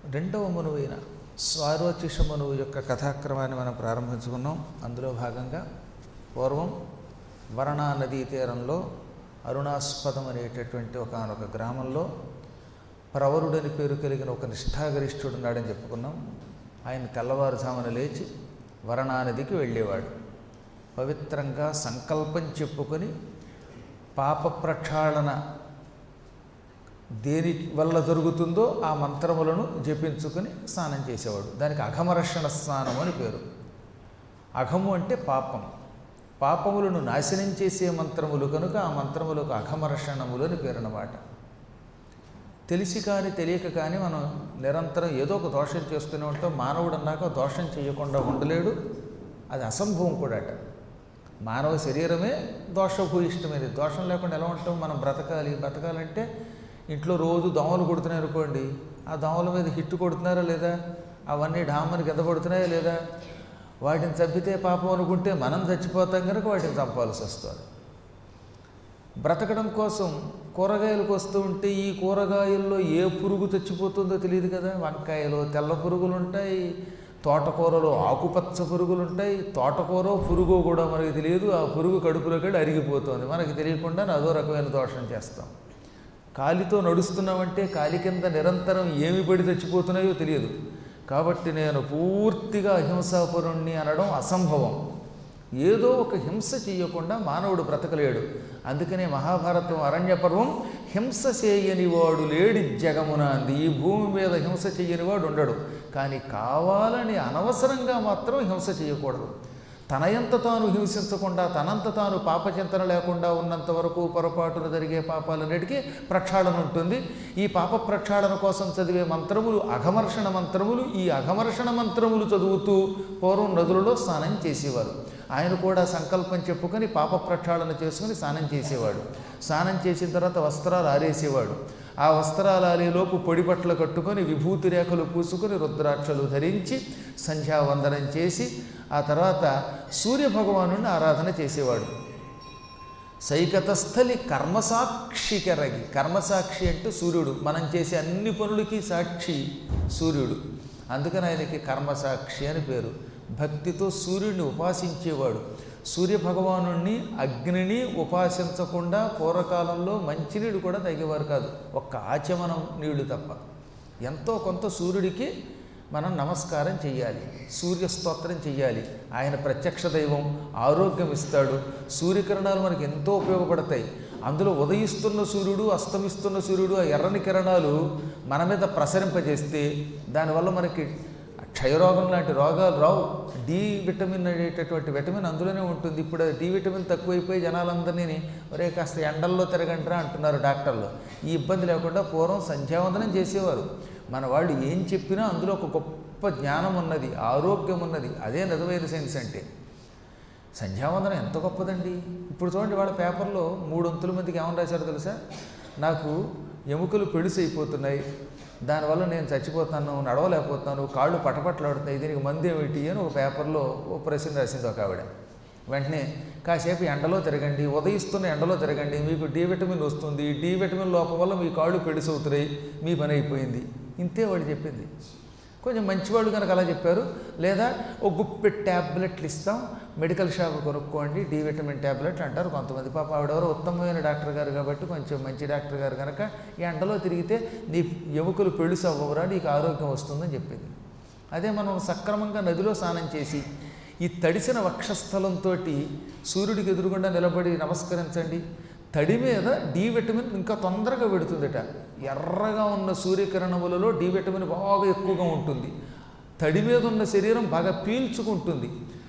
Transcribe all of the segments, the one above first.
రెండవ మనువైన స్వారోచిష మనువు యొక్క కథాక్రమాన్ని మనం ప్రారంభించుకున్నాం అందులో భాగంగా పూర్వం వరణా నదీ తీరంలో అరుణాస్పదం అనేటటువంటి ఒకనొక గ్రామంలో ప్రవరుడని పేరు కలిగిన ఒక నిష్ఠాగరిష్ఠుడు ఉన్నాడని చెప్పుకున్నాం ఆయన తెల్లవారుజామున లేచి వరణా నదికి వెళ్ళేవాడు పవిత్రంగా సంకల్పం చెప్పుకొని పాప ప్రక్షాళన దేని వల్ల జరుగుతుందో ఆ మంత్రములను జపించుకొని స్నానం చేసేవాడు దానికి అఘమరక్షణ స్నానం అని పేరు అఘము అంటే పాపం పాపములను నాశనం చేసే మంత్రములు కనుక ఆ మంత్రములకు అఘమర్షణములు అని పేరు అన్నమాట తెలిసి కానీ తెలియక కానీ మనం నిరంతరం ఏదో ఒక దోషం చేస్తూనే ఉంటాం మానవుడు అన్నాక దోషం చేయకుండా ఉండలేడు అది అసంభవం కూడా అట మానవ శరీరమే దోషభూయిష్టమైనది దోషం లేకుండా ఎలా ఉంటాం మనం బ్రతకాలి బ్రతకాలంటే ఇంట్లో రోజు దోమలు కొడుతున్నాయి అనుకోండి ఆ దోమల మీద హిట్టు కొడుతున్నారా లేదా అవన్నీ డామని కింద పడుతున్నాయా లేదా వాటిని చంపితే పాపం అనుకుంటే మనం చచ్చిపోతాం కనుక వాటిని చంపాల్సి వస్తుంది బ్రతకడం కోసం కూరగాయలకు వస్తూ ఉంటే ఈ కూరగాయల్లో ఏ పురుగు చచ్చిపోతుందో తెలియదు కదా వంకాయలో తెల్ల పురుగులు ఉంటాయి తోటకూరలో ఆకుపచ్చ పురుగులు ఉంటాయి తోటకూర పురుగు కూడా మనకి తెలియదు ఆ పురుగు కడుపులోకి వెళ్ళి అరిగిపోతుంది మనకి తెలియకుండా అదో రకమైన దోషం చేస్తాం కాలితో నడుస్తున్నామంటే కాలి కింద నిరంతరం ఏమి పడి చచ్చిపోతున్నాయో తెలియదు కాబట్టి నేను పూర్తిగా అహింసాపరుణ్ణి అనడం అసంభవం ఏదో ఒక హింస చేయకుండా మానవుడు బ్రతకలేడు అందుకనే మహాభారతం అరణ్య పర్వం హింస చేయని వాడు లేడి జగమున అంది ఈ భూమి మీద హింస చేయని వాడు ఉండడు కానీ కావాలని అనవసరంగా మాత్రం హింస చేయకూడదు తనయంత తాను హింసించకుండా తనంత తాను పాపచింతన లేకుండా ఉన్నంత వరకు పొరపాటున జరిగే పాపాలన్నిటికీ ప్రక్షాళన ఉంటుంది ఈ పాప ప్రక్షాళన కోసం చదివే మంత్రములు అఘమర్షణ మంత్రములు ఈ అఘమర్షణ మంత్రములు చదువుతూ పూర్వం నదులలో స్నానం చేసేవారు ఆయన కూడా సంకల్పం చెప్పుకొని పాప ప్రక్షాళన చేసుకుని స్నానం చేసేవాడు స్నానం చేసిన తర్వాత వస్త్రాలు ఆరేసేవాడు ఆ వస్త్రాలు ఆరేలోపు పొడి బట్టలు కట్టుకొని విభూతి రేఖలు పూసుకొని రుద్రాక్షలు ధరించి సంధ్యావందనం చేసి ఆ తర్వాత సూర్యభగవాను ఆరాధన చేసేవాడు సైకతస్థలి కర్మసాక్షి కెరగి కర్మసాక్షి అంటే సూర్యుడు మనం చేసే అన్ని పనులకి సాక్షి సూర్యుడు అందుకని ఆయనకి కర్మసాక్షి అని పేరు భక్తితో సూర్యుడిని ఉపాసించేవాడు సూర్యభగవాను అగ్నిని ఉపాసించకుండా పూర్వకాలంలో మంచినీడు కూడా తగ్గేవారు కాదు ఒక్క ఆచమనం నీళ్లు తప్ప ఎంతో కొంత సూర్యుడికి మనం నమస్కారం చెయ్యాలి సూర్యస్తోత్రం చెయ్యాలి ఆయన ప్రత్యక్ష దైవం ఆరోగ్యం ఇస్తాడు సూర్యకిరణాలు మనకి ఎంతో ఉపయోగపడతాయి అందులో ఉదయిస్తున్న సూర్యుడు అస్తమిస్తున్న సూర్యుడు ఆ ఎర్రని కిరణాలు మన మీద ప్రసరింపజేస్తే దానివల్ల మనకి క్షయరోగం లాంటి రోగాలు రావు డి విటమిన్ అనేటటువంటి విటమిన్ అందులోనే ఉంటుంది ఇప్పుడు డి విటమిన్ తక్కువైపోయి జనాలందరినీ ఒరే కాస్త ఎండల్లో తిరగంటారా అంటున్నారు డాక్టర్లు ఈ ఇబ్బంది లేకుండా పూర్వం సంధ్యావందనం చేసేవారు మన వాళ్ళు ఏం చెప్పినా అందులో ఒక గొప్ప జ్ఞానం ఉన్నది ఆరోగ్యం ఉన్నది అదే నిజమైన సైన్స్ అంటే సంధ్యావందనం ఎంత గొప్పదండి ఇప్పుడు చూడండి వాళ్ళ పేపర్లో మూడు వంతుల మందికి ఏమని రాశారో తెలుసా నాకు ఎముకలు పెడుసు అయిపోతున్నాయి దానివల్ల నేను చచ్చిపోతాను నడవలేకపోతాను కాళ్ళు పటపట్లాడుతున్నాయి దీనికి మందు ఏమిటి అని ఒక పేపర్లో ఓ ప్రశ్న రాసింది ఒక ఆవిడ వెంటనే కాసేపు ఎండలో తిరగండి ఉదయిస్తున్న ఎండలో తిరగండి మీకు డి విటమిన్ వస్తుంది డి విటమిన్ లోపం వల్ల మీ కాళ్ళు పెడుసవుతున్నాయి మీ పని అయిపోయింది ఇంతే వాడు చెప్పింది కొంచెం మంచివాళ్ళు కనుక అలా చెప్పారు లేదా ఓ గుప్పె ట్యాబ్లెట్లు ఇస్తాం మెడికల్ షాప్ కొనుక్కోండి డి విటమిన్ ట్యాబ్లెట్లు అంటారు కొంతమంది పాప ఆవిడెవరో ఉత్తమమైన డాక్టర్ గారు కాబట్టి కొంచెం మంచి డాక్టర్ గారు కనుక ఈ ఎండలో తిరిగితే నీ ఎముకలు పెళ్ళుసు అవ్వరా నీకు ఆరోగ్యం వస్తుందని చెప్పింది అదే మనం సక్రమంగా నదిలో స్నానం చేసి ఈ తడిసిన వక్షస్థలంతో సూర్యుడికి ఎదురుగుండా నిలబడి నమస్కరించండి తడి మీద డి విటమిన్ ఇంకా తొందరగా పెడుతుందట ఎర్రగా ఉన్న సూర్యకిరణములలో డి విటమిన్ బాగా ఎక్కువగా ఉంటుంది తడి మీద ఉన్న శరీరం బాగా పీల్చుకుంటుంది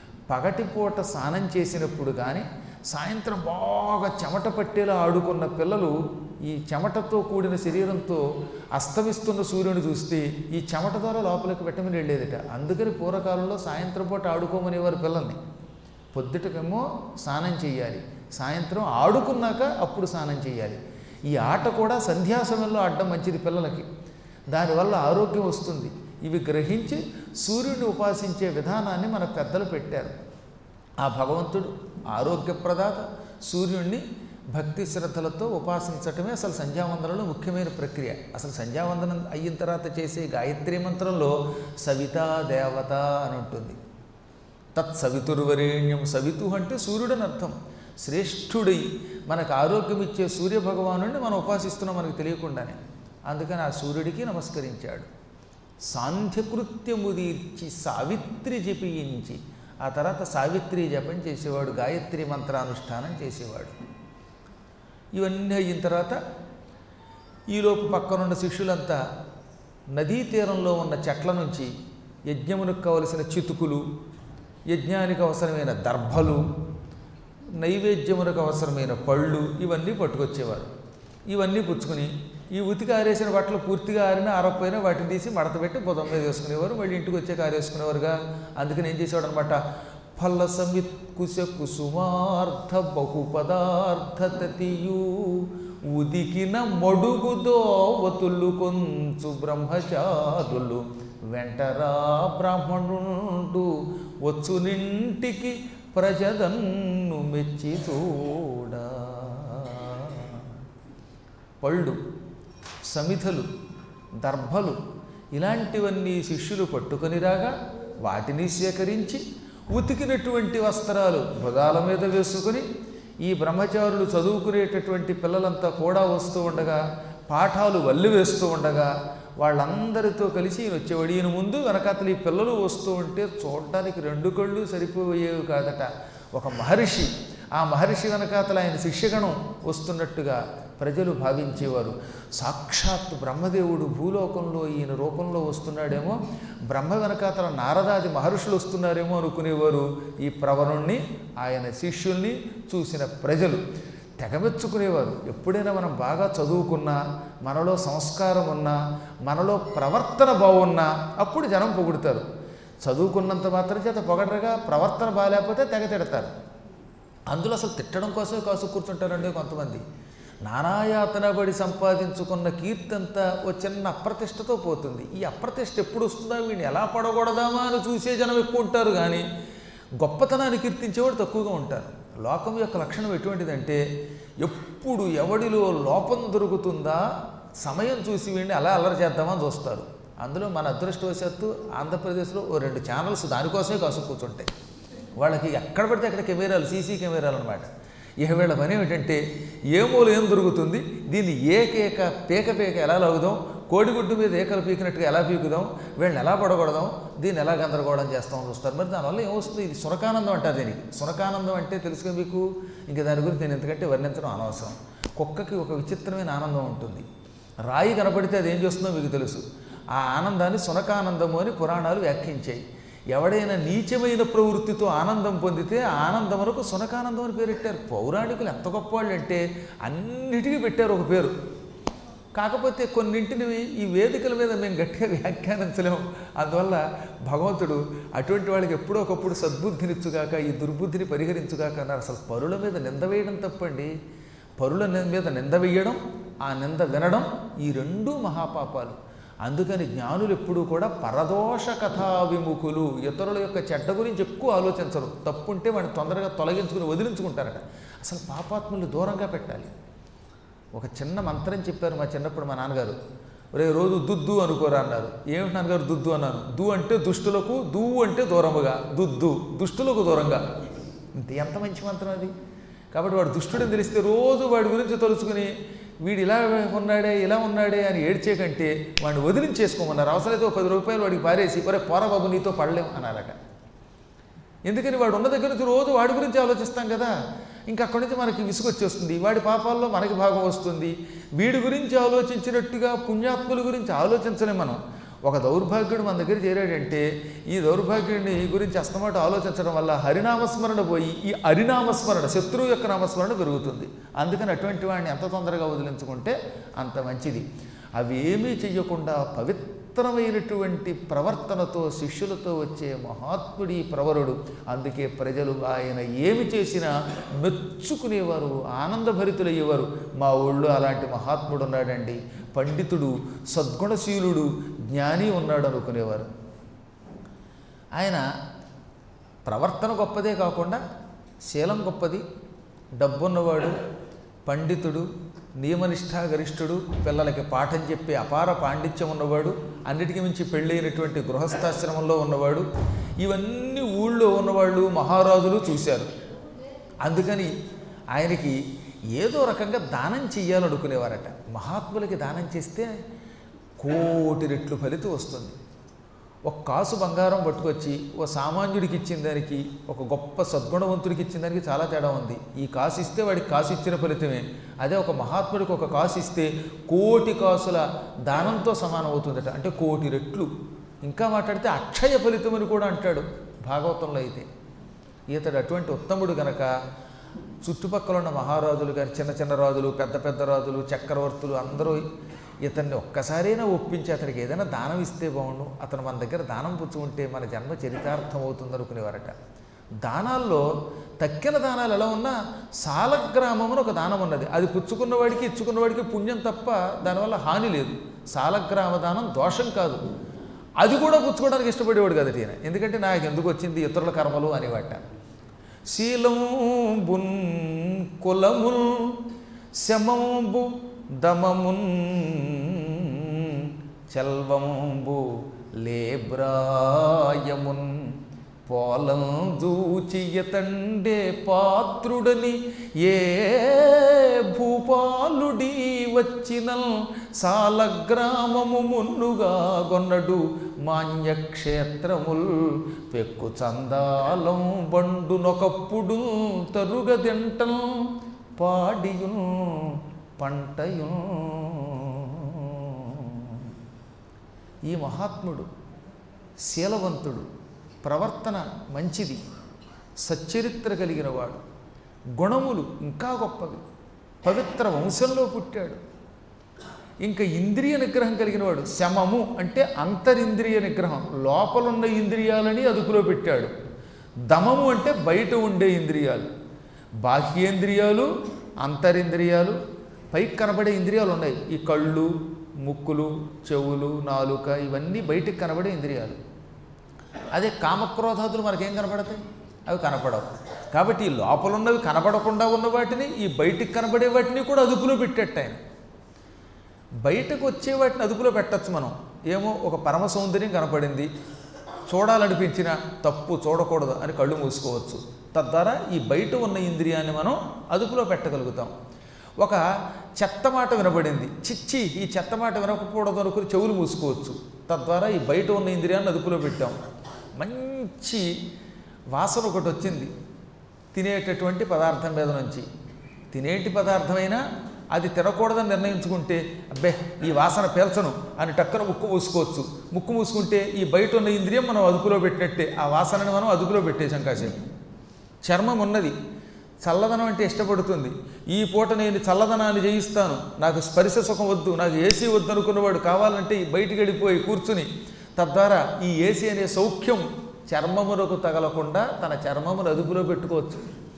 పగటిపూట స్నానం చేసినప్పుడు కానీ సాయంత్రం బాగా చెమట పట్టేలా ఆడుకున్న పిల్లలు ఈ చెమటతో కూడిన శరీరంతో అస్తమిస్తున్న సూర్యుని చూస్తే ఈ చెమట ద్వారా లోపలికి విటమిన్ వెళ్ళేదిట అందుకని పూర్వకాలంలో సాయంత్రం పూట ఆడుకోమనేవారు పిల్లల్ని పొద్దుటకేమో స్నానం చేయాలి సాయంత్రం ఆడుకున్నాక అప్పుడు స్నానం చేయాలి ఈ ఆట కూడా సంధ్యా సమయంలో ఆడడం మంచిది పిల్లలకి దానివల్ల ఆరోగ్యం వస్తుంది ఇవి గ్రహించి సూర్యుడిని ఉపాసించే విధానాన్ని మన పెద్దలు పెట్టారు ఆ భగవంతుడు ఆరోగ్యప్రదాత సూర్యుడిని భక్తి శ్రద్ధలతో ఉపాసించటమే అసలు సంధ్యావందనంలో ముఖ్యమైన ప్రక్రియ అసలు సంధ్యావందనం అయిన తర్వాత చేసే గాయత్రి మంత్రంలో సవితా దేవత అని ఉంటుంది తత్ సవితుర్వరేణ్యం సవితు అంటే సూర్యుడని అర్థం శ్రేష్ఠుడై మనకు ఆరోగ్యం ఇచ్చే సూర్యభగవానుడిని మనం ఉపాసిస్తున్నాం మనకు తెలియకుండానే అందుకని ఆ సూర్యుడికి నమస్కరించాడు సాంధ్యకృత్యముదీర్చి సావిత్రి జపించి ఆ తర్వాత సావిత్రి జపం చేసేవాడు గాయత్రి మంత్రానుష్ఠానం చేసేవాడు ఇవన్నీ అయిన తర్వాత ఈలోపు పక్కనున్న శిష్యులంతా నదీ తీరంలో ఉన్న చెట్ల నుంచి యజ్ఞమునకు కావలసిన చితుకులు యజ్ఞానికి అవసరమైన దర్భలు నైవేద్యమునకు అవసరమైన పళ్ళు ఇవన్నీ పట్టుకొచ్చేవారు ఇవన్నీ పుచ్చుకుని ఈ ఉతికి ఆరేసిన బట్టలు పూర్తిగా ఆరిన ఆరకపోయినా వాటిని తీసి మడత పెట్టి బుధం మీద వేసుకునేవారు మళ్ళీ ఇంటికి వచ్చాక ఆరేసుకునేవారుగా అందుకని ఏం చేసేవాడు అనమాట ఫల సమిత్ కుశ కుసుమార్థ బహు పదార్థ తతియు ఉదికిన మడుగు దోవతులు కొంచు బ్రహ్మచారులు వెంటరా బ్రాహ్మణుండు వచ్చునింటికి ప్రజదన్ను మెచ్చి చూడా పళ్ళు సమిధలు దర్భలు ఇలాంటివన్నీ శిష్యులు పట్టుకొని రాగా వాటిని సేకరించి ఉతికినటువంటి వస్త్రాలు భుజాల మీద వేసుకుని ఈ బ్రహ్మచారులు చదువుకునేటటువంటి పిల్లలంతా కూడా వస్తూ ఉండగా పాఠాలు వల్లి వేస్తూ ఉండగా వాళ్ళందరితో కలిసి ఈయన వచ్చేవాడు ఈయన ముందు వెనకాతలు ఈ పిల్లలు వస్తూ ఉంటే చూడటానికి రెండు కళ్ళు సరిపోయేవి కాదట ఒక మహర్షి ఆ మహర్షి వెనకాతల ఆయన శిష్యగణం వస్తున్నట్టుగా ప్రజలు భావించేవారు సాక్షాత్ బ్రహ్మదేవుడు భూలోకంలో ఈయన రూపంలో వస్తున్నాడేమో బ్రహ్మ వెనకాతల నారదాది మహర్షులు వస్తున్నారేమో అనుకునేవారు ఈ ప్రవరుణ్ణి ఆయన శిష్యుల్ని చూసిన ప్రజలు తెగమెచ్చుకునేవారు ఎప్పుడైనా మనం బాగా చదువుకున్నా మనలో సంస్కారం ఉన్నా మనలో ప్రవర్తన బాగున్నా అప్పుడు జనం పొగుడుతారు చదువుకున్నంత మాత్రం చేత పొగడరగా ప్రవర్తన బాగాలేకపోతే తెగ తిడతారు అందులో అసలు తిట్టడం కోసమే కాసు కూర్చుంటారండి కొంతమంది నానాయాతన పడి సంపాదించుకున్న కీర్తి అంతా ఓ చిన్న అప్రతిష్టతో పోతుంది ఈ అప్రతిష్ట ఎప్పుడు వస్తుందా వీడిని ఎలా పడగొడదామా అని చూసే జనం ఎక్కువ ఉంటారు కానీ గొప్పతనాన్ని కీర్తించేవాడు తక్కువగా ఉంటారు లోకం యొక్క లక్షణం ఎటువంటిదంటే ఎప్పుడు ఎవడిలో లోపం దొరుకుతుందా సమయం చూసి వీడిని అలా అల్లరి చేద్దామని చూస్తారు అందులో మన అదృష్టవశాత్తు ఆంధ్రప్రదేశ్లో ఓ రెండు ఛానల్స్ దానికోసమే కాసు కూర్చుంటాయి వాళ్ళకి ఎక్కడ పడితే అక్కడ కెమెరాలు సీసీ కెమెరాలు అనమాట ఇక వీళ్ళ పని ఏమిటంటే ఏ మూల ఏం దొరుకుతుంది దీన్ని ఏకేక పేక పేక ఎలా లాగుదాం కోడిగుడ్డు మీద ఏకలు పీకినట్టుగా ఎలా పీకుదాం వీళ్ళని ఎలా పడగొడదాం దీన్ని ఎలా గందరగోళం చేస్తామని చూస్తారు మరి దానివల్ల ఏమొస్తుంది ఇది సునకానందం అంటారు దీనికి సునకానందం అంటే తెలుసుగా మీకు ఇంకా దాని గురించి నేను ఎందుకంటే వర్ణించడం అనవసరం కుక్కకి ఒక విచిత్రమైన ఆనందం ఉంటుంది రాయి కనపడితే అది ఏం చేస్తుందో మీకు తెలుసు ఆ ఆనందాన్ని సునకానందము అని పురాణాలు వ్యాఖ్యించాయి ఎవడైనా నీచమైన ప్రవృత్తితో ఆనందం పొందితే ఆ ఆనందమునకు సునకానందం అని పేరెట్టారు పౌరాణికులు ఎంత గొప్పవాళ్ళు అంటే అన్నిటికీ పెట్టారు ఒక పేరు కాకపోతే కొన్నింటిని ఈ వేదికల మీద మేము గట్టిగా వ్యాఖ్యానించలేము అందువల్ల భగవంతుడు అటువంటి వాళ్ళకి ఎప్పుడో ఒకప్పుడు సద్బుద్ధినిచ్చుగాక ఈ దుర్బుద్ధిని పరిహరించుగాక అన్నారు అసలు పరుల మీద నింద వేయడం తప్పండి పరుల ని- మీద నింద వేయడం ఆ నింద వినడం ఈ రెండూ మహాపాపాలు అందుకని జ్ఞానులు ఎప్పుడూ కూడా పరదోష కథా విముఖులు ఇతరుల యొక్క చెడ్డ గురించి ఎక్కువ ఆలోచించరు తప్పుంటే వాడిని తొందరగా తొలగించుకుని వదిలించుకుంటారట అసలు పాపాత్ములు దూరంగా పెట్టాలి ఒక చిన్న మంత్రం చెప్పారు మా చిన్నప్పుడు మా నాన్నగారు రే రోజు దుద్దు అనుకోరా అన్నారు ఏమిటి నాన్నగారు దుద్దు అన్నాను దు అంటే దుష్టులకు దు అంటే దూరముగా దుద్దు దుష్టులకు దూరంగా ఇంత ఎంత మంచి మంత్రం అది కాబట్టి వాడు దుష్టుడని తెలిస్తే రోజు వాడి గురించి తలుచుకుని వీడు ఇలా ఉన్నాడే ఇలా ఉన్నాడే అని ఏడ్చే కంటే వాడిని వదిలించేసుకోమన్నారు అవసరమైతే ఒక పది రూపాయలు వాడికి పారేసి ఒరే పోరా బాబు నీతో పడలేం అన్నారట ఎందుకని వాడు ఉన్న దగ్గర నుంచి రోజు వాడి గురించి ఆలోచిస్తాం కదా ఇంకా అక్కడి నుంచి మనకి విసుగు వచ్చేస్తుంది వాడి పాపాల్లో మనకి భాగం వస్తుంది వీడి గురించి ఆలోచించినట్టుగా పుణ్యాత్ముల గురించి ఆలోచించలేం మనం ఒక దౌర్భాగ్యుడు మన దగ్గర చేరాడంటే ఈ దౌర్భాగ్యుడిని గురించి అస్తమాట ఆలోచించడం వల్ల హరినామస్మరణ పోయి ఈ హరినామస్మరణ శత్రువు యొక్క నామస్మరణ పెరుగుతుంది అందుకని అటువంటి వాడిని ఎంత తొందరగా వదిలించుకుంటే అంత మంచిది అవి ఏమీ చెయ్యకుండా పవిత్రమైనటువంటి ప్రవర్తనతో శిష్యులతో వచ్చే మహాత్ముడి ప్రవరుడు అందుకే ప్రజలు ఆయన ఏమి చేసినా మెచ్చుకునేవారు ఆనందభరితులయ్యేవారు మా ఊళ్ళో అలాంటి మహాత్ముడు ఉన్నాడండి పండితుడు సద్గుణశీలుడు జ్ఞాని ఉన్నాడు అనుకునేవారు ఆయన ప్రవర్తన గొప్పదే కాకుండా శీలం గొప్పది డబ్బున్నవాడు పండితుడు నియమనిష్టాగరిష్ఠుడు పిల్లలకి పాఠం చెప్పే అపార పాండిత్యం ఉన్నవాడు అన్నిటికీ మించి పెళ్ళైనటువంటి గృహస్థాశ్రమంలో ఉన్నవాడు ఇవన్నీ ఊళ్ళో ఉన్నవాళ్ళు మహారాజులు చూశారు అందుకని ఆయనకి ఏదో రకంగా దానం చెయ్యాలనుకునేవారట మహాత్ములకి దానం చేస్తే కోటి రెట్లు ఫలితం వస్తుంది ఒక కాసు బంగారం పట్టుకొచ్చి ఓ సామాన్యుడికి ఇచ్చిన దానికి ఒక గొప్ప సద్గుణవంతుడికి ఇచ్చిన దానికి చాలా తేడా ఉంది ఈ కాసు ఇస్తే వాడికి కాసు ఇచ్చిన ఫలితమే అదే ఒక మహాత్ముడికి ఒక కాసు ఇస్తే కోటి కాసుల దానంతో సమానం అవుతుందట అంటే కోటి రెట్లు ఇంకా మాట్లాడితే అక్షయ ఫలితం అని కూడా అంటాడు భాగవతంలో అయితే ఇతడు అటువంటి ఉత్తముడు గనక చుట్టుపక్కల ఉన్న మహారాజులు కానీ చిన్న చిన్న రాజులు పెద్ద పెద్ద రాజులు చక్రవర్తులు అందరూ ఇతన్ని ఒక్కసారైనా ఒప్పించి అతనికి ఏదైనా దానం ఇస్తే బాగుండు అతను మన దగ్గర దానం పుచ్చుకుంటే మన జన్మ చరితార్థం అవుతుంది అనుకునేవారట దానాల్లో తక్కిన దానాలు ఎలా ఉన్నా సాలగ్రామం అని ఒక దానం ఉన్నది అది పుచ్చుకున్నవాడికి ఇచ్చుకున్నవాడికి పుణ్యం తప్ప దానివల్ల హాని లేదు సాలగ్రామ దానం దోషం కాదు అది కూడా పుచ్చుకోవడానికి ఇష్టపడేవాడు కదా ఈయన ఎందుకంటే నాకు ఎందుకు వచ్చింది ఇతరుల కర్మలు అనేవాట శీలంబున్ కులముల్ శమంబు దమమున్ చల్వంబు లేబ్రాయమున్ పోలం దూచియతండే పాత్రుడని ఏ భూపాలుడి వచ్చినల్ సాలగ్రామము మున్నుగా గొన్నడు మాన్యక్షేత్రముల్ పెక్కు చందాలం బండునొకప్పుడు తరుగదింటం పాడియున్ పంటయున్ ఈ మహాత్ముడు శీలవంతుడు ప్రవర్తన మంచిది సచ్చరిత్ర కలిగిన వాడు గుణములు ఇంకా గొప్పవి పవిత్ర వంశంలో పుట్టాడు ఇంకా ఇంద్రియ నిగ్రహం కలిగిన వాడు శమము అంటే అంతరింద్రియ నిగ్రహం లోపలున్న ఇంద్రియాలని అదుపులో పెట్టాడు దమము అంటే బయట ఉండే ఇంద్రియాలు బాహ్యేంద్రియాలు అంతరింద్రియాలు పైకి కనబడే ఇంద్రియాలు ఉన్నాయి ఈ కళ్ళు ముక్కులు చెవులు నాలుక ఇవన్నీ బయటికి కనబడే ఇంద్రియాలు అదే కామక్రోధాదులు మనకేం కనపడతాయి అవి కనపడవు కాబట్టి ఈ లోపల ఉన్నవి కనపడకుండా ఉన్న వాటిని ఈ బయటికి కనబడే వాటిని కూడా అదుపులో పెట్టేట ఆయన బయటకు వచ్చే వాటిని అదుపులో పెట్టచ్చు మనం ఏమో ఒక పరమ సౌందర్యం కనపడింది చూడాలనిపించిన తప్పు చూడకూడదు అని కళ్ళు మూసుకోవచ్చు తద్వారా ఈ బయట ఉన్న ఇంద్రియాన్ని మనం అదుపులో పెట్టగలుగుతాం ఒక చెత్త మాట వినబడింది చిచ్చి ఈ చెత్త మాట వినకపోవడం అనుకుని చెవులు మూసుకోవచ్చు తద్వారా ఈ బయట ఉన్న ఇంద్రియాన్ని అదుపులో పెట్టాం మంచి వాసన ఒకటి వచ్చింది తినేటటువంటి పదార్థం మీద నుంచి తినేటి పదార్థమైనా అది తినకూడదని నిర్ణయించుకుంటే అబ్బే ఈ వాసన పీల్చను అని టక్కన ముక్కు మూసుకోవచ్చు ముక్కు మూసుకుంటే ఈ బయట ఉన్న ఇంద్రియం మనం అదుపులో పెట్టినట్టే ఆ వాసనని మనం అదుపులో పెట్టేశాం కాసేపు చర్మం ఉన్నది చల్లదనం అంటే ఇష్టపడుతుంది ఈ పూట నేను చల్లదనాన్ని జయిస్తాను నాకు స్పర్శ సుఖం వద్దు నాకు ఏసీ వద్దు అనుకున్నవాడు కావాలంటే ఈ బయటికి వెళ్ళిపోయి కూర్చుని తద్వారా ఈ ఏసీ అనే సౌఖ్యం చర్మమునకు తగలకుండా తన చర్మమును అదుపులో పెట్టుకోవచ్చు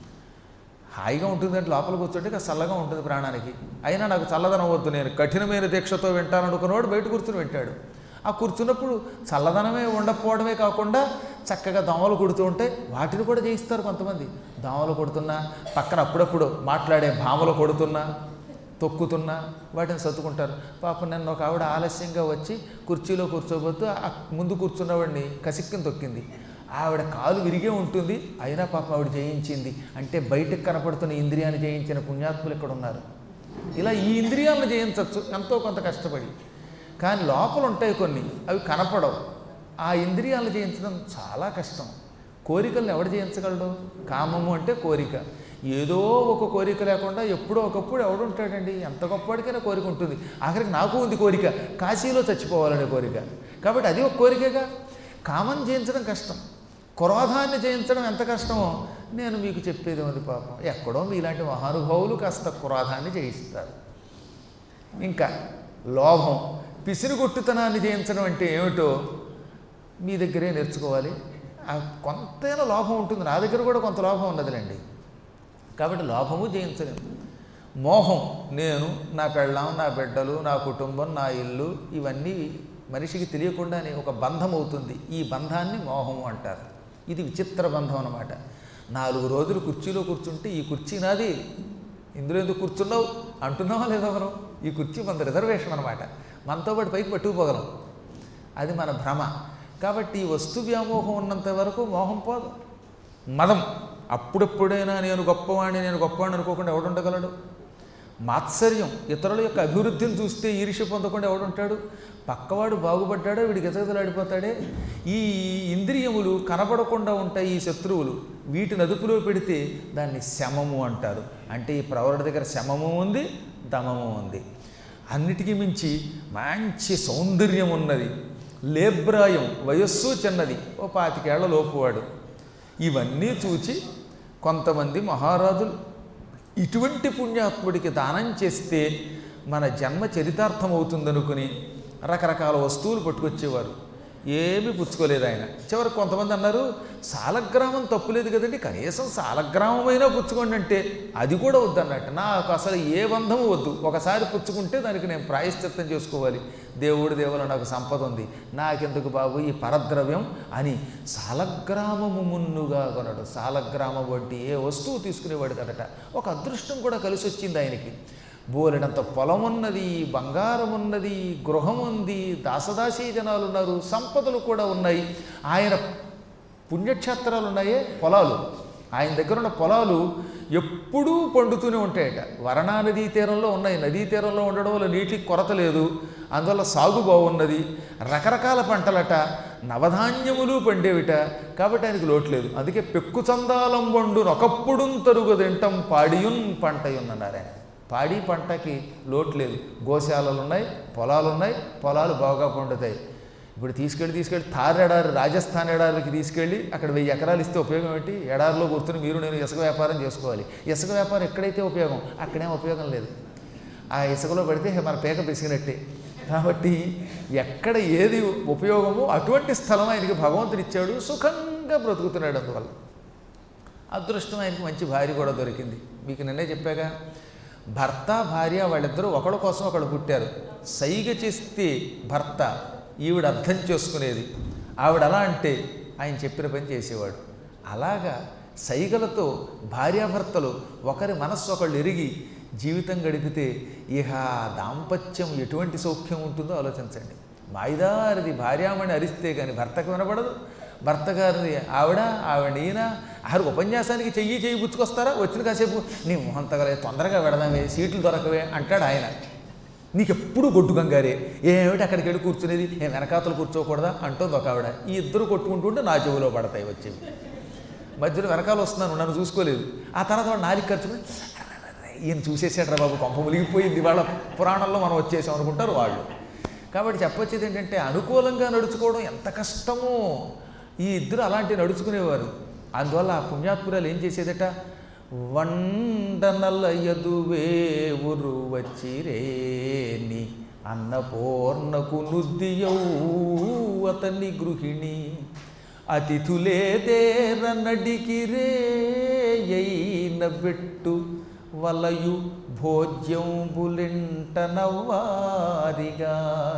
హాయిగా ఉంటుంది అంటే లోపల కూర్చుంటే కాస్త చల్లగా ఉంటుంది ప్రాణానికి అయినా నాకు చల్లదనం వద్దు నేను కఠినమైన దీక్షతో వింటాను అనుకున్నవాడు బయట కూర్చుని వింటాడు ఆ కూర్చున్నప్పుడు చల్లదనమే ఉండకపోవడమే కాకుండా చక్కగా దోమలు కొడుతూ ఉంటే వాటిని కూడా చేయిస్తారు కొంతమంది దోమలు కొడుతున్నా పక్కన అప్పుడప్పుడు మాట్లాడే భామలు కొడుతున్నా తొక్కుతున్నా వాటిని సర్దుకుంటారు పాపం నన్ను ఒక ఆవిడ ఆలస్యంగా వచ్చి కుర్చీలో కూర్చోబోతూ ఆ ముందు కూర్చున్నవాడిని కసిక్కిని తొక్కింది ఆవిడ కాలు విరిగే ఉంటుంది అయినా పాపం ఆవిడ జయించింది అంటే బయటకు కనపడుతున్న ఇంద్రియాన్ని జయించిన పుణ్యాత్ములు ఇక్కడ ఉన్నారు ఇలా ఈ ఇంద్రియాలను జయించవచ్చు ఎంతో కొంత కష్టపడి కానీ లోపల ఉంటాయి కొన్ని అవి కనపడవు ఆ ఇంద్రియాలను జయించడం చాలా కష్టం కోరికలను ఎవడు జయించగలడు కామము అంటే కోరిక ఏదో ఒక కోరిక లేకుండా ఎప్పుడో ఒకప్పుడు ఎవడుంటాడండి ఎంత గొప్పవాడికైనా కోరిక ఉంటుంది ఆఖరికి నాకు ఉంది కోరిక కాశీలో చచ్చిపోవాలనే కోరిక కాబట్టి అది ఒక కోరికగా కామం జయించడం కష్టం క్రోధాన్ని జయించడం ఎంత కష్టమో నేను మీకు చెప్పేది ఉంది పాపం ఎక్కడో మీలాంటి మహానుభావులు కాస్త క్రోధాన్ని జయిస్తారు ఇంకా లోభం పిసిరిగొట్టుతనాన్ని జయించడం అంటే ఏమిటో మీ దగ్గరే నేర్చుకోవాలి ఆ కొంతైనా లోభం ఉంటుంది నా దగ్గర కూడా కొంత లోభం ఉన్నదిలేండి కాబట్టి లోభము జయించలేము మోహం నేను నా పెళ్ళాం నా బిడ్డలు నా కుటుంబం నా ఇల్లు ఇవన్నీ మనిషికి తెలియకుండానే ఒక బంధం అవుతుంది ఈ బంధాన్ని మోహము అంటారు ఇది విచిత్ర బంధం అన్నమాట నాలుగు రోజులు కుర్చీలో కూర్చుంటే ఈ కుర్చీ నాది ఇందులో ఎందుకు కూర్చున్నావు అంటున్నావా లేదా మనం ఈ కుర్చీ మన రిజర్వేషన్ అనమాట మనతో పాటు పైకి పట్టుకుపోగలం అది మన భ్రమ కాబట్టి ఈ వస్తు వ్యామోహం ఉన్నంత వరకు మోహం పోదు మదం అప్పుడెప్పుడైనా నేను గొప్పవాణ్ణి నేను గొప్పవాణ్ణి అనుకోకుండా ఎవడుండగలడు మాత్సర్యం ఇతరుల యొక్క అభివృద్ధిని చూస్తే ఈర్ష్య పొందకుండా ఎవడుంటాడు పక్కవాడు బాగుపడ్డాడో వీడికి ఎదగదలాడిపోతాడే ఈ ఇంద్రియములు కనపడకుండా ఉంటాయి ఈ శత్రువులు వీటిని అదుపులో పెడితే దాన్ని శమము అంటారు అంటే ఈ ప్రవరుడి దగ్గర శమము ఉంది దమము ఉంది అన్నిటికీ మించి మంచి సౌందర్యం ఉన్నది లేబ్రాయం వయస్సు చిన్నది ఓ పాతికేళ్ల లోపువాడు ఇవన్నీ చూచి కొంతమంది మహారాజులు ఇటువంటి పుణ్యాత్ముడికి దానం చేస్తే మన జన్మ చరితార్థం అవుతుందనుకుని రకరకాల వస్తువులు పట్టుకొచ్చేవారు ఏమీ పుచ్చుకోలేదు ఆయన చివరికి కొంతమంది అన్నారు సాలగ్రామం తప్పులేదు కదండి కనీసం సాలగ్రామమైనా పుచ్చుకోండి అంటే అది కూడా వద్దన్నట్టు నాకు అసలు ఏ బంధము వద్దు ఒకసారి పుచ్చుకుంటే దానికి నేను ప్రాయశ్చిత్తం చేసుకోవాలి దేవుడి దేవుల నాకు సంపద ఉంది నాకెందుకు బాబు ఈ పరద్రవ్యం అని సాలగ్రామము మున్నుగా కొనడు సాలగ్రామం వంటి ఏ వస్తువు తీసుకునేవాడు కదట ఒక అదృష్టం కూడా కలిసి వచ్చింది ఆయనకి బోలెడంత పొలం ఉన్నది బంగారం ఉన్నది గృహం ఉంది దాసదాసీ జనాలు ఉన్నారు సంపదలు కూడా ఉన్నాయి ఆయన పుణ్యక్షేత్రాలు ఉన్నాయే పొలాలు ఆయన దగ్గర ఉన్న పొలాలు ఎప్పుడూ పండుతూనే ఉంటాయట వరణా నదీ తీరంలో ఉన్నాయి నదీ తీరంలో ఉండడం వల్ల నీటికి కొరత లేదు అందువల్ల సాగు బాగున్నది రకరకాల పంటలట నవధాన్యములు పండేవిట కాబట్టి ఆయనకు లోటు లేదు అందుకే పెక్కు చందాలం వండు ఒకప్పుడు తరుగు తింటం పాడియున్ పంటయున్నన్నారు ఆయన పాడి పంటకి లోటు లేదు గోశాలలు ఉన్నాయి పొలాలు ఉన్నాయి పొలాలు బాగా పండుతాయి ఇప్పుడు తీసుకెళ్ళి తీసుకెళ్ళి తార్ ఎడారి రాజస్థాన్ ఎడారికి తీసుకెళ్ళి అక్కడ వెయ్యి ఎకరాలు ఇస్తే ఉపయోగం ఏంటి ఎడారిలో కూర్చుని మీరు నేను ఇసుక వ్యాపారం చేసుకోవాలి ఇసుక వ్యాపారం ఎక్కడైతే ఉపయోగం అక్కడేం ఉపయోగం లేదు ఆ ఇసుకలో పడితే మన పేక పిసిగినట్టే కాబట్టి ఎక్కడ ఏది ఉపయోగమో అటువంటి స్థలం ఆయనకి భగవంతుడు ఇచ్చాడు సుఖంగా బ్రతుకుతున్నాడు అందువల్ల అదృష్టం ఆయనకి మంచి భార్య కూడా దొరికింది మీకు నిన్నే చెప్పాగా భర్త భార్య వాళ్ళిద్దరూ ఒకళ్ళ కోసం ఒకళ్ళు పుట్టారు సైగ చేస్తే భర్త ఈవిడ అర్థం చేసుకునేది ఆవిడ అలా అంటే ఆయన చెప్పిన పని చేసేవాడు అలాగా సైగలతో భార్యాభర్తలు ఒకరి మనస్సు ఒకళ్ళు ఎరిగి జీవితం గడిపితే ఇహ దాంపత్యం ఎటువంటి సౌఖ్యం ఉంటుందో ఆలోచించండి మాయిదారిది భార్యామణి అరిస్తే కానీ భర్తకు వినపడదు భర్త గారిని ఆవిడ ఆవిడ ఈయన ఆరు ఉపన్యాసానికి చెయ్యి చెయ్యి పుచ్చుకొస్తారా వచ్చిన కాసేపు నీ మొహం తగలే తొందరగా పెడదామే సీట్లు దొరకవే అంటాడు ఆయన నీకు ఎప్పుడు గొడ్డు గంగారే ఏమిటి అక్కడికి వెళ్ళి కూర్చునేది ఏ వెనకాతలు కూర్చోకూడదా అంటుంది ఒక ఆవిడ ఈ ఇద్దరు కొట్టుకుంటుంటే నా చెవిలో పడతాయి వచ్చేవి మధ్యలో వెనకాల వస్తున్నాను నన్ను చూసుకోలేదు ఆ తర్వాత వాడు నాలుగు ఖర్చుకుని ఈయన చూసేసాడ్రా బాబు కొంప మునిగిపోయింది వాళ్ళ పురాణంలో మనం వచ్చేసాం అనుకుంటారు వాళ్ళు కాబట్టి చెప్పొచ్చేది ఏంటంటే అనుకూలంగా నడుచుకోవడం ఎంత కష్టమో ఈ ఇద్దరు అలాంటి నడుచుకునేవారు అందువల్ల ఆ పుణ్యాత్పురాలు ఏం చేసేదట వండనలయదువే ఉరు వచ్చిరేని అన్నపూర్ణకు నుద్దియౌ అతని గృహిణి అతిథులే తేర నడికిరే అయిన పెట్టు వలయు భోజ్యంబులింట నవ్వారిగా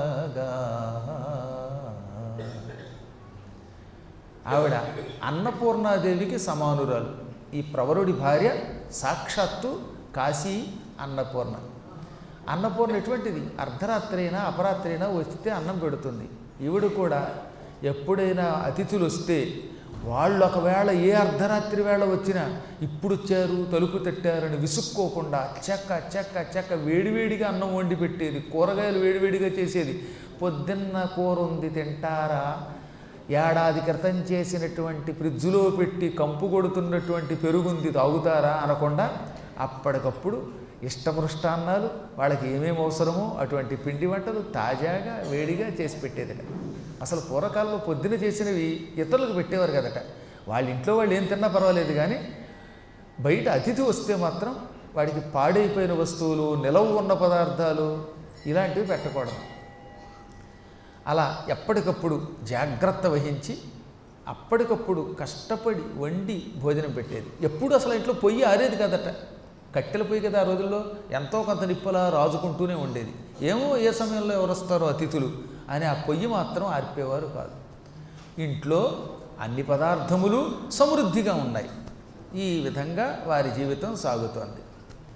ఆవిడ అన్నపూర్ణాదేవికి సమానురాలు ఈ ప్రవరుడి భార్య సాక్షాత్తు కాశీ అన్నపూర్ణ అన్నపూర్ణ ఎటువంటిది అర్ధరాత్రి అయినా అపరాత్రి అయినా వస్తే అన్నం పెడుతుంది ఈవిడ కూడా ఎప్పుడైనా అతిథులు వస్తే వాళ్ళు ఒకవేళ ఏ అర్ధరాత్రి వేళ వచ్చినా ఇప్పుడు వచ్చారు తలుపు తట్టారని విసుక్కోకుండా చెక్క చెక్క చెక్క వేడివేడిగా అన్నం వండి పెట్టేది కూరగాయలు వేడివేడిగా చేసేది పొద్దున్న కూర ఉంది తింటారా ఏడాది క్రితం చేసినటువంటి ఫ్రిడ్జ్లో పెట్టి కంపు కొడుతున్నటువంటి పెరుగుంది తాగుతారా అనకుండా అప్పటికప్పుడు ఇష్టమృష్టాన్నాలు వాళ్ళకి ఏమేమి అవసరమో అటువంటి పిండి వంటలు తాజాగా వేడిగా చేసి పెట్టేదట అసలు పూర్వకాలంలో పొద్దున చేసినవి ఇతరులకు పెట్టేవారు కదట వాళ్ళ ఇంట్లో వాళ్ళు ఏం తిన్నా పర్వాలేదు కానీ బయట అతిథి వస్తే మాత్రం వాడికి పాడైపోయిన వస్తువులు నిలవ ఉన్న పదార్థాలు ఇలాంటివి పెట్టకూడదు అలా ఎప్పటికప్పుడు జాగ్రత్త వహించి అప్పటికప్పుడు కష్టపడి వండి భోజనం పెట్టేది ఎప్పుడు అసలు ఇంట్లో పొయ్యి ఆరేది కదట కట్టెల పొయ్యి కదా ఆ రోజుల్లో ఎంతో కొంత నిప్పులా రాజుకుంటూనే ఉండేది ఏమో ఏ సమయంలో ఎవరు వస్తారో అతిథులు అని ఆ పొయ్యి మాత్రం ఆర్పేవారు కాదు ఇంట్లో అన్ని పదార్థములు సమృద్ధిగా ఉన్నాయి ఈ విధంగా వారి జీవితం సాగుతోంది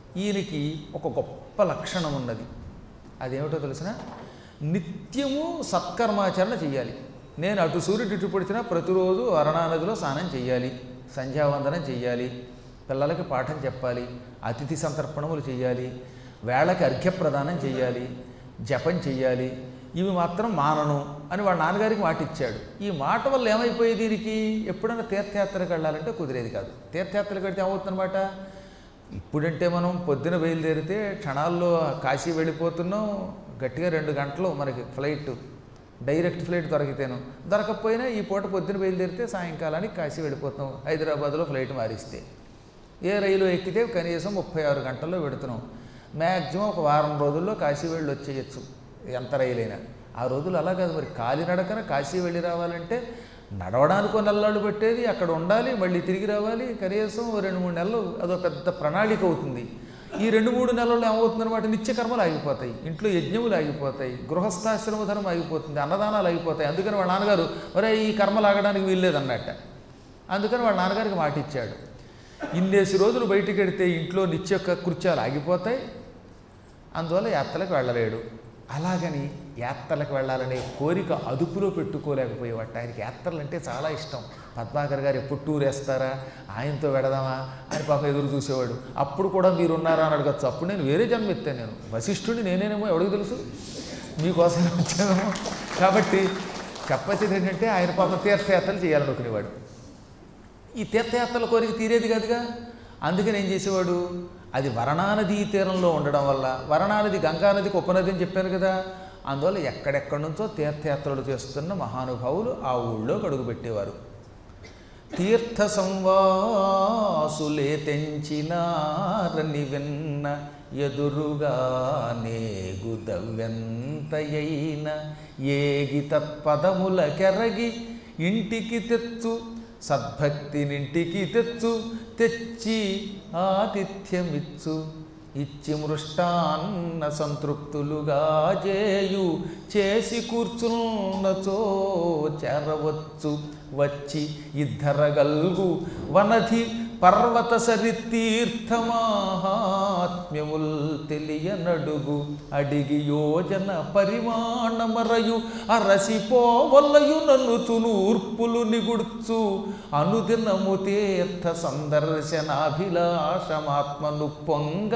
ఈయనకి ఒక గొప్ప లక్షణం ఉన్నది అదేమిటో తెలిసిన నిత్యము సత్కర్మాచరణ చేయాలి నేను అటు సూర్యుడు ఇటు పొడిచినా ప్రతిరోజు అరుణానదిలో స్నానం చేయాలి సంధ్యావందనం చేయాలి పిల్లలకి పాఠం చెప్పాలి అతిథి సంతర్పణములు చేయాలి వేళకి అర్ఘ్యప్రదానం చేయాలి జపం చెయ్యాలి ఇవి మాత్రం మానను అని వాళ్ళ నాన్నగారికి మాట ఇచ్చాడు ఈ మాట వల్ల ఏమైపోయేది దీనికి ఎప్పుడైనా తీర్థయాత్రకు వెళ్ళాలంటే కుదిరేది కాదు తీర్థయాత్రలకు వెళ్తే ఏమవుతుందన్నమాట ఇప్పుడంటే మనం పొద్దున బయలుదేరితే క్షణాల్లో కాశీ వెళ్ళిపోతున్నాం గట్టిగా రెండు గంటలు మనకి ఫ్లైట్ డైరెక్ట్ ఫ్లైట్ దొరికితేను దొరకకపోయినా ఈ పూట పొద్దున బయలుదేరితే సాయంకాలానికి కాశీ వెళ్ళిపోతున్నాం హైదరాబాద్లో ఫ్లైట్ మారిస్తే ఏ రైలు ఎక్కితే కనీసం ముప్పై ఆరు గంటల్లో పెడుతున్నాం మ్యాక్సిమం ఒక వారం రోజుల్లో కాశీ వెళ్ళి వచ్చేయచ్చు ఎంత రైలైనా ఆ రోజులు అలా కాదు మరి కాలినడకన కాశీ వెళ్ళి రావాలంటే నడవడానికి కొన్ని నెలలు పెట్టేది అక్కడ ఉండాలి మళ్ళీ తిరిగి రావాలి కనీసం ఓ రెండు మూడు నెలలు అదో పెద్ద ప్రణాళిక అవుతుంది ఈ రెండు మూడు నెలల్లో ఏమవుతుందన్నమాట నిత్యకర్మలు ఆగిపోతాయి ఇంట్లో యజ్ఞములు ఆగిపోతాయి గృహస్థాశ్రమ ధర్మం ఆగిపోతుంది అన్నదానాలు ఆగిపోతాయి అందుకని వాళ్ళ నాన్నగారు ఒరే ఈ కర్మలు ఆగడానికి వీల్లేదన్నట్ట అందుకని వాళ్ళ నాన్నగారికి మాట ఇచ్చాడు ఇన్నేసి రోజులు బయటికి వెడితే ఇంట్లో నిత్య కృత్యాలు ఆగిపోతాయి అందువల్ల యాత్రలకు వెళ్ళలేడు అలాగని యాత్రలకు వెళ్ళాలనే కోరిక అదుపులో పెట్టుకోలేకపోయేవాట ఆయనకి యాత్రలు అంటే చాలా ఇష్టం పద్మాకర్ గారు ఎప్పుడు టూర్ వేస్తారా ఆయనతో వెడదామా అని పాపం ఎదురు చూసేవాడు అప్పుడు కూడా మీరు ఉన్నారా అని అడగచ్చు అప్పుడు నేను వేరే జన్మ ఎత్తాను నేను వశిష్ఠుడిని నేనేనేమో ఎవడికి తెలుసు మీకోసం వచ్చానేమో కాబట్టి చెప్పచ్చేది ఏంటంటే ఆయన పాపం తీర్థయాత్రలు చేయాలనుకునేవాడు ఈ తీర్థయాత్రల కోరిక తీరేది కాదుగా అందుకని ఏం చేసేవాడు అది వరణానదీ తీరంలో ఉండడం వల్ల వరణానది గంగానదికి ఉపనది అని చెప్పాను కదా అందువల్ల ఎక్కడెక్కడి నుంచో తీర్థయాత్రలు చేస్తున్న మహానుభావులు ఆ ఊళ్ళో అడుగుపెట్టేవారు తీర్థ సంవాసులే తెంచినారని విన్న ఎదురుగా నేగుదవ్యంతయైన ఏగి తత్పదముల కెరగి ఇంటికి తెచ్చు సద్భక్తినింటికి తెచ్చు తెచ్చి ఆతిథ్యమిచ్చు ఇచ్చి మృష్టాన్న సంతృప్తులుగా చేయు చేసి కూర్చున్నచో చేరవచ్చు వచ్చి ఇద్దరగల్గు వనధి పర్వత సరితీర్థమాహాత్మ్యముల్ తెలియనడుగు అడిగి యోజన పరిమాణమరయు అరసిపోవలయు నన్ను చునూర్పులు నిగుడ్చు అనుదినము తీర్థ సందర్శనాభిలాషమాత్మను పొంగ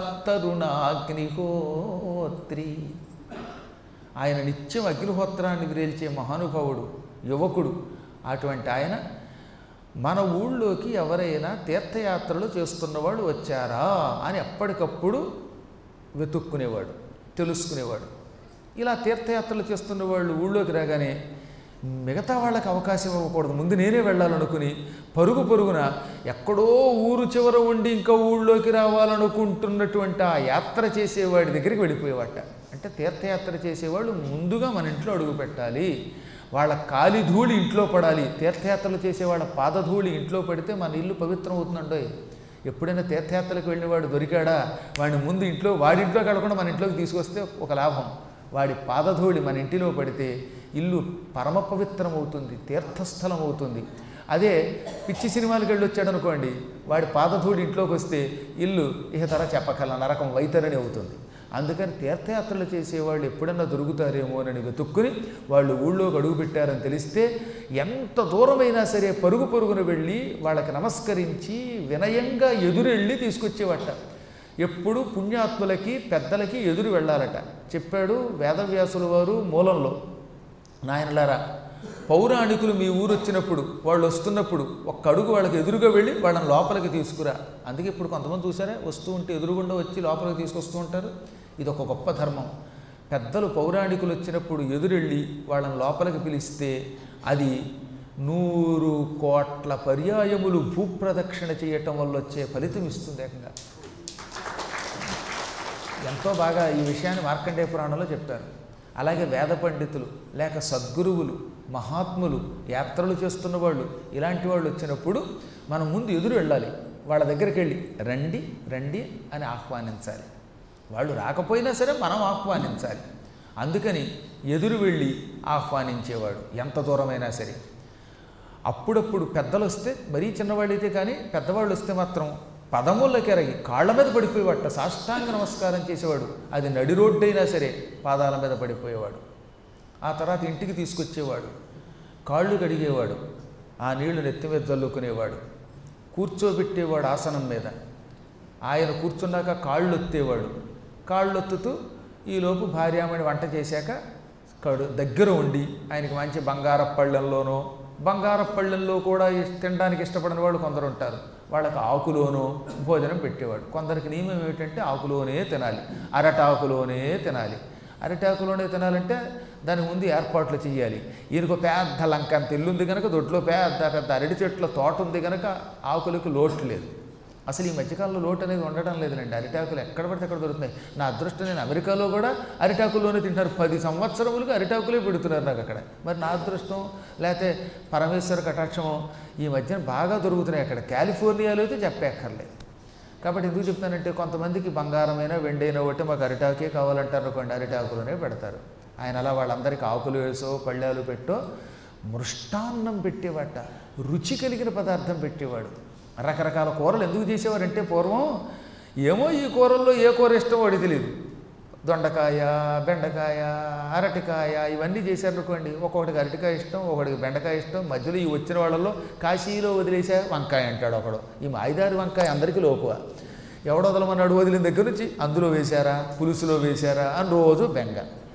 అత్తరుణాగ్నిహోత్రి ఆయన నిత్యం అగ్నిహోత్రాన్ని విరేల్చే మహానుభావుడు యువకుడు అటువంటి ఆయన మన ఊళ్ళోకి ఎవరైనా తీర్థయాత్రలు చేస్తున్నవాడు వచ్చారా అని ఎప్పటికప్పుడు వెతుక్కునేవాడు తెలుసుకునేవాడు ఇలా తీర్థయాత్రలు చేస్తున్న వాళ్ళు ఊళ్ళోకి రాగానే మిగతా వాళ్ళకి అవకాశం ఇవ్వకూడదు ముందు నేనే వెళ్ళాలనుకుని పరుగు పరుగున ఎక్కడో ఊరు చివర ఉండి ఇంకా ఊళ్ళోకి రావాలనుకుంటున్నటువంటి ఆ యాత్ర చేసేవాడి దగ్గరికి వెళ్ళిపోయేవాట అంటే తీర్థయాత్ర చేసేవాళ్ళు ముందుగా మన ఇంట్లో అడుగు పెట్టాలి వాళ్ళ కాలిధూళి ఇంట్లో పడాలి తీర్థయాత్రలు చేసే వాళ్ళ పాదధూళి ఇంట్లో పడితే మన ఇల్లు పవిత్రం అవుతుందండోయ్ ఎప్పుడైనా తీర్థయాత్రలకు వెళ్ళినవాడు దొరికాడా వాడిని ముందు ఇంట్లో వాడి ఇంట్లోకి వెళ్ళకుండా మన ఇంట్లోకి తీసుకొస్తే ఒక లాభం వాడి పాదధూళి మన ఇంటిలో పడితే ఇల్లు పరమ పవిత్రం అవుతుంది తీర్థస్థలం అవుతుంది అదే పిచ్చి సినిమాలకు వెళ్ళి వచ్చాడు అనుకోండి వాడి పాదధూళి ఇంట్లోకి వస్తే ఇల్లు ఇహ తర చెప్పకల నరకం వైతరణి అవుతుంది అందుకని తీర్థయాత్రలు చేసేవాళ్ళు ఎప్పుడన్నా దొరుకుతారేమోనని వెతుక్కుని వాళ్ళు ఊళ్ళోకి అడుగు పెట్టారని తెలిస్తే ఎంత దూరమైనా సరే పరుగు పరుగున వెళ్ళి వాళ్ళకి నమస్కరించి వినయంగా ఎదురెళ్ళి తీసుకొచ్చేవట ఎప్పుడు పుణ్యాత్ములకి పెద్దలకి ఎదురు వెళ్ళాలట చెప్పాడు వేదవ్యాసుల వారు మూలంలో నాయనలారా పౌరాణికులు మీ ఊరు వచ్చినప్పుడు వాళ్ళు వస్తున్నప్పుడు ఒక్క అడుగు వాళ్ళకి ఎదురుగా వెళ్ళి వాళ్ళని లోపలికి తీసుకురా అందుకే ఇప్పుడు కొంతమంది చూసారా వస్తూ ఉంటే ఎదురుగుండా వచ్చి లోపలికి తీసుకొస్తూ ఉంటారు ఇది ఒక గొప్ప ధర్మం పెద్దలు పౌరాణికులు వచ్చినప్పుడు ఎదురెళ్ళి వాళ్ళని లోపలికి పిలిస్తే అది నూరు కోట్ల పర్యాయములు భూప్రదక్షిణ చేయటం వల్ల వచ్చే ఫలితం ఇస్తుంది ఏకంగా ఎంతో బాగా ఈ విషయాన్ని మార్కండేయ పురాణంలో చెప్పారు అలాగే వేద పండితులు లేక సద్గురువులు మహాత్ములు యాత్రలు చేస్తున్న వాళ్ళు ఇలాంటి వాళ్ళు వచ్చినప్పుడు మనం ముందు ఎదురు వెళ్ళాలి వాళ్ళ దగ్గరికి వెళ్ళి రండి రండి అని ఆహ్వానించాలి వాళ్ళు రాకపోయినా సరే మనం ఆహ్వానించాలి అందుకని ఎదురు వెళ్ళి ఆహ్వానించేవాడు ఎంత దూరమైనా సరే అప్పుడప్పుడు పెద్దలు వస్తే మరీ చిన్నవాళ్ళు అయితే కానీ పెద్దవాళ్ళు వస్తే మాత్రం పదములకెరగి కాళ్ళ మీద పడిపోయేవాట సాష్టాంగ నమస్కారం చేసేవాడు అది నడి రోడ్డు అయినా సరే పాదాల మీద పడిపోయేవాడు ఆ తర్వాత ఇంటికి తీసుకొచ్చేవాడు కాళ్ళు కడిగేవాడు ఆ నీళ్లు నెత్తి మీద చల్లుకునేవాడు కూర్చోబెట్టేవాడు ఆసనం మీద ఆయన కూర్చున్నాక కాళ్ళు ఒత్తేవాడు కాళ్ళు ఒత్తుతూ ఈలోపు భార్యామణి వంట చేశాక కడు దగ్గర ఉండి ఆయనకి మంచి బంగారపు పళ్ళెంలోనో బంగారపు పళ్ళెంలో కూడా ఇస్- తినడానికి ఇష్టపడిన వాళ్ళు కొందరు ఉంటారు వాళ్ళకి ఆకులోనో భోజనం పెట్టేవాడు కొందరికి నియమం ఏమిటంటే ఆకులోనే తినాలి అరటాకులోనే తినాలి అరటాకులోనే తినాలంటే దానికి ముందు ఏర్పాట్లు చేయాలి ఈయనకు పెద్ద లంక అంత ఇల్లుంది కనుక దొడ్లో పెద్ద పెద్ద అరటి చెట్ల తోట ఉంది కనుక ఆకులకు లోటు లేదు అసలు ఈ మధ్యకాలంలో లోటు అనేది ఉండడం లేదండి అరిటాకులు ఎక్కడ పడితే అక్కడ దొరుకుతున్నాయి నా అదృష్టం నేను అమెరికాలో కూడా అరిటాకుల్లోనే తింటారు పది సంవత్సరములుగా అరిటాకులే పెడుతున్నారు నాకు అక్కడ మరి నా అదృష్టం లేకపోతే పరమేశ్వర కటాక్షమో ఈ మధ్యన బాగా దొరుకుతున్నాయి అక్కడ కాలిఫోర్నియాలో అయితే చెప్పేక్కర్లేదు కాబట్టి ఎందుకు చెప్తానంటే కొంతమందికి బంగారమైన వెండైన ఒకటి మాకు అరిటాకే కావాలంటారు అనుకోండి అరిటాకులోనే పెడతారు ఆయన అలా వాళ్ళందరికీ ఆకులు వేసో పళ్ళాలు పెట్టో మృష్టాన్నం పెట్టేవాట రుచి కలిగిన పదార్థం పెట్టేవాడు రకరకాల కూరలు ఎందుకు చేసేవారంటే పూర్వం ఏమో ఈ కూరల్లో ఏ కూర ఇష్టం వాడి తెలియదు దొండకాయ బెండకాయ అరటికాయ ఇవన్నీ చేశారనుకోండి ఒక్కొక్కడికి అరటికాయ ఇష్టం ఒకడికి బెండకాయ ఇష్టం మధ్యలో ఈ వచ్చిన వాళ్ళలో కాశీలో వదిలేసా వంకాయ అంటాడు ఒకడు ఈ మాయిదారి వంకాయ అందరికీ లోకువ ఎవడో వదలమన్నాడు వదిలిన దగ్గర నుంచి అందులో వేశారా పులుసులో వేశారా అని రోజు బెంగ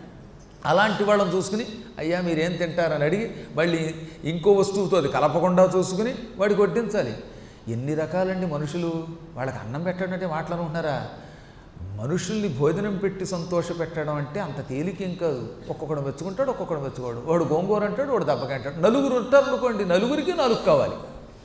అలాంటి వాళ్ళని చూసుకుని అయ్యా మీరేం తింటారని అడిగి మళ్ళీ ఇంకో వస్తువుతో అది కలపకుండా చూసుకుని వాడికి వడ్డించాలి ఎన్ని రకాలండి మనుషులు వాళ్ళకి అన్నం పెట్టడం అంటే మాట్లాడుకుంటున్నారా మనుషుల్ని భోజనం పెట్టి సంతోష పెట్టడం అంటే అంత తేలికేం కాదు ఒక్కొక్కడు మెచ్చుకుంటాడు ఒక్కొక్కడు మెచ్చుకోడు వాడు గోంగూర అంటాడు వాడు దెబ్బకాయ అంటాడు నలుగురు ఉంటారు అనుకోండి నలుగురికి నాలుగు కావాలి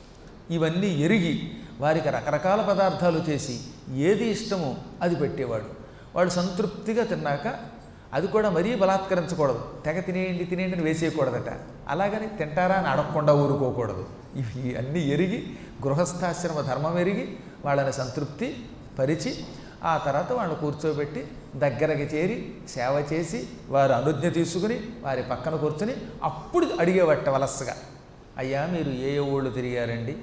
ఇవన్నీ ఎరిగి వారికి రకరకాల పదార్థాలు చేసి ఏది ఇష్టమో అది పెట్టేవాడు వాడు సంతృప్తిగా తిన్నాక అది కూడా మరీ బలాత్కరించకూడదు తెగ తినేయండి తినేయండి అని వేసేయకూడదట అలాగని తింటారా అని అడగకుండా ఊరుకోకూడదు ఇవి అన్నీ ఎరిగి గృహస్థాశ్రమ ధర్మం ఎరిగి వాళ్ళని సంతృప్తి పరిచి ఆ తర్వాత వాళ్ళని కూర్చోబెట్టి దగ్గరకి చేరి సేవ చేసి వారు అనుజ్ఞ తీసుకుని వారి పక్కన కూర్చుని అప్పుడు అడిగేవట్ట వలసగా అయ్యా మీరు ఏ ఏ ఊళ్ళు తిరిగారండి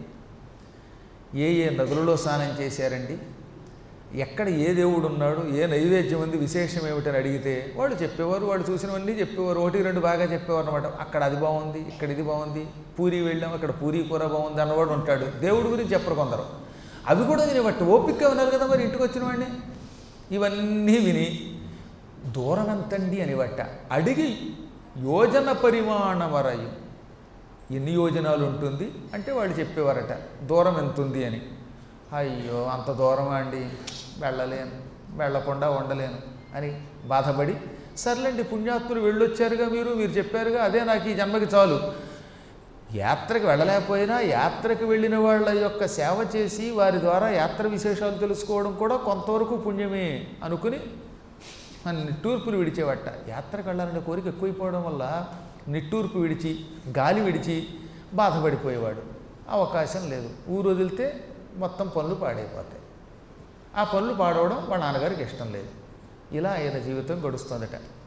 ఏ ఏ నదులలో స్నానం చేశారండి ఎక్కడ ఏ దేవుడు ఉన్నాడు ఏ నైవేద్యం ఉంది విశేషం ఏమిటని అడిగితే వాళ్ళు చెప్పేవారు వాళ్ళు చూసినవన్నీ చెప్పేవారు ఒకటి రెండు బాగా చెప్పేవారు అనమాట అక్కడ అది బాగుంది ఇక్కడ ఇది బాగుంది పూరి వెళ్ళాం అక్కడ పూరి కూర బాగుంది అన్నవాడు ఉంటాడు దేవుడి గురించి చెప్పరు కొందరు అవి కూడా వినేవట్టు ఓపిక ఉన్నారు కదా మరి ఇంటికి వచ్చిన వాడిని ఇవన్నీ విని దూరం ఎంతండి అనివట్ట అడిగి యోజన పరిమాణమరయు ఎన్ని యోజనాలు ఉంటుంది అంటే వాళ్ళు చెప్పేవారట దూరం ఎంత ఉంది అని అయ్యో అంత దూరమా అండి వెళ్ళలేను వెళ్ళకుండా ఉండలేను అని బాధపడి సర్లేండి పుణ్యాత్ములు వెళ్ళొచ్చారుగా మీరు మీరు చెప్పారుగా అదే నాకు ఈ జన్మకి చాలు యాత్రకు వెళ్ళలేకపోయినా యాత్రకు వెళ్ళిన వాళ్ళ యొక్క సేవ చేసి వారి ద్వారా యాత్ర విశేషాలు తెలుసుకోవడం కూడా కొంతవరకు పుణ్యమే అనుకుని మన నిట్టూర్పులు విడిచేవట యాత్రకు వెళ్ళాలనే కోరిక ఎక్కువైపోవడం వల్ల నిట్టూర్పు విడిచి గాలి విడిచి బాధపడిపోయేవాడు అవకాశం లేదు ఊరు వదిలితే మొత్తం పనులు పాడైపోతాయి ఆ పనులు పాడవడం వాళ్ళ నాన్నగారికి ఇష్టం లేదు ఇలా ఆయన జీవితం గడుస్తుందట